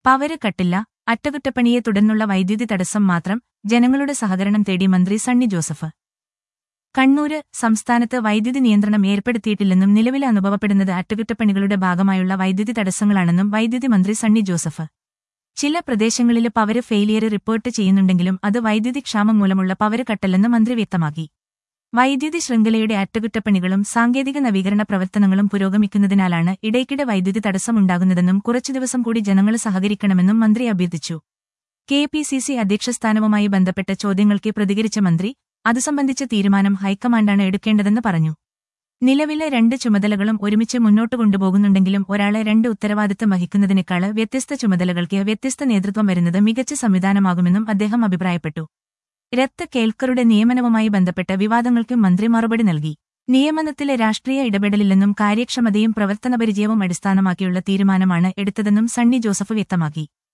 power കട്ടില്ല അറ്റകുറ്റപ്പണിയെ തുടർന്നുള്ള വൈദ്യുതി തടസ്സം മാത്രം ജനങ്ങളുടെ സഹകരണം തേടി മന്ത്രി സണ്ണി ജോസഫ് കണ്ണൂര് സംസ്ഥാനത്ത് വൈദ്യുതി നിയന്ത്രണം ഏർപ്പെടുത്തിയിട്ടില്ലെന്നും നിലവിൽ അനുഭവപ്പെടുന്നത് അറ്റകുറ്റപ്പണികളുടെ ഭാഗമായുള്ള വൈദ്യുതി തടസ്സങ്ങളാണെന്നും വൈദ്യുതി മന്ത്രി സണ്ണി ജോസഫ് ചില പ്രദേശങ്ങളില് പവര് ഫെയിലിയർ റിപ്പോർട്ട് ചെയ്യുന്നുണ്ടെങ്കിലും അത് വൈദ്യുതി ക്ഷാമം മൂലമുള്ള പവര് കട്ടല്ലെന്ന് മന്ത്രി വ്യക്തമാക്കി വൈദ്യുതി ശൃംഖലയുടെ അറ്റകുറ്റപ്പണികളും സാങ്കേതിക നവീകരണ പ്രവർത്തനങ്ങളും പുരോഗമിക്കുന്നതിനാലാണ് ഇടയ്ക്കിടെ വൈദ്യുതി തടസ്സമുണ്ടാകുന്നതെന്നും കുറച്ചു ദിവസം കൂടി ജനങ്ങൾ സഹകരിക്കണമെന്നും മന്ത്രി അഭ്യർത്ഥിച്ചു കെ പി സി സി അധ്യക്ഷസ്ഥാനവുമായി ബന്ധപ്പെട്ട ചോദ്യങ്ങൾക്ക് പ്രതികരിച്ച മന്ത്രി അത് സംബന്ധിച്ച തീരുമാനം ഹൈക്കമാൻഡാണ് എടുക്കേണ്ടതെന്ന് പറഞ്ഞു നിലവിലെ രണ്ട് ചുമതലകളും ഒരുമിച്ച് മുന്നോട്ട് കൊണ്ടുപോകുന്നുണ്ടെങ്കിലും ഒരാളെ രണ്ട് ഉത്തരവാദിത്തം വഹിക്കുന്നതിനേക്കാള് വ്യത്യസ്ത ചുമതലകൾക്ക് വ്യത്യസ്ത നേതൃത്വം വരുന്നത് മികച്ച സംവിധാനമാകുമെന്നും അദ്ദേഹം അഭിപ്രായപ്പെട്ടു രത്ത കേൾക്കറുടെ നിയമനവുമായി ബന്ധപ്പെട്ട വിവാദങ്ങൾക്കും മന്ത്രി മറുപടി നൽകി നിയമനത്തിലെ രാഷ്ട്രീയ ഇടപെടലില്ലെന്നും കാര്യക്ഷമതയും പ്രവർത്തനപരിചയവും അടിസ്ഥാനമാക്കിയുള്ള തീരുമാനമാണ് എടുത്തതെന്നും സണ്ണി ജോസഫ് വ്യക്തമാക്കി